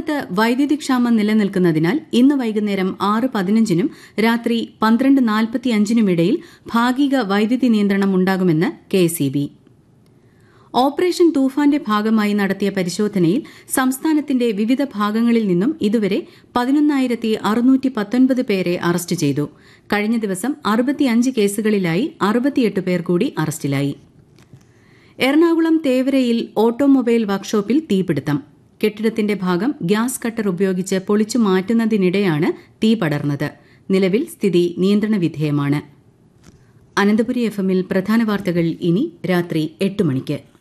സംസ്ഥാനത്ത് വൈദ്യുതി ക്ഷാമം നിലനിൽക്കുന്നതിനാൽ ഇന്ന് വൈകുന്നേരം ആറ് പതിനഞ്ചിനും രാത്രി പന്ത്രണ്ട് നാൽപ്പത്തിയഞ്ചിനും ഇടയിൽ ഭാഗിക വൈദ്യുതി നിയന്ത്രണം ഉണ്ടാകുമെന്ന് കെഎസ്ഇബി ഓപ്പറേഷൻ തൂഫാന്റെ ഭാഗമായി നടത്തിയ പരിശോധനയിൽ സംസ്ഥാനത്തിന്റെ വിവിധ ഭാഗങ്ങളിൽ നിന്നും ഇതുവരെ പതിനൊന്നായിരത്തി അറുന്നൂറ്റി പത്തൊൻപത് പേരെ അറസ്റ്റ് ചെയ്തു കഴിഞ്ഞ ദിവസം അറുപത്തിയഞ്ച് കേസുകളിലായി അറുപത്തിയെട്ട് പേർ കൂടി അറസ്റ്റിലായി എറണാകുളം തേവരയിൽ ഓട്ടോമൊബൈൽ വർക്ക്ഷോപ്പിൽ തീപിടുത്തം കെട്ടിടത്തിന്റെ ഭാഗം ഗ്യാസ് കട്ടർ ഉപയോഗിച്ച് പൊളിച്ചു മാറ്റുന്നതിനിടെയാണ് തീ പടർന്നത് നിലവിൽ സ്ഥിതി നിയന്ത്രണ വിധേയമാണ് അനന്തപുരി എഫ് എമ്മിൽ പ്രധാന വാർത്തകൾ ഇനി രാത്രി എട്ട് മണിക്ക്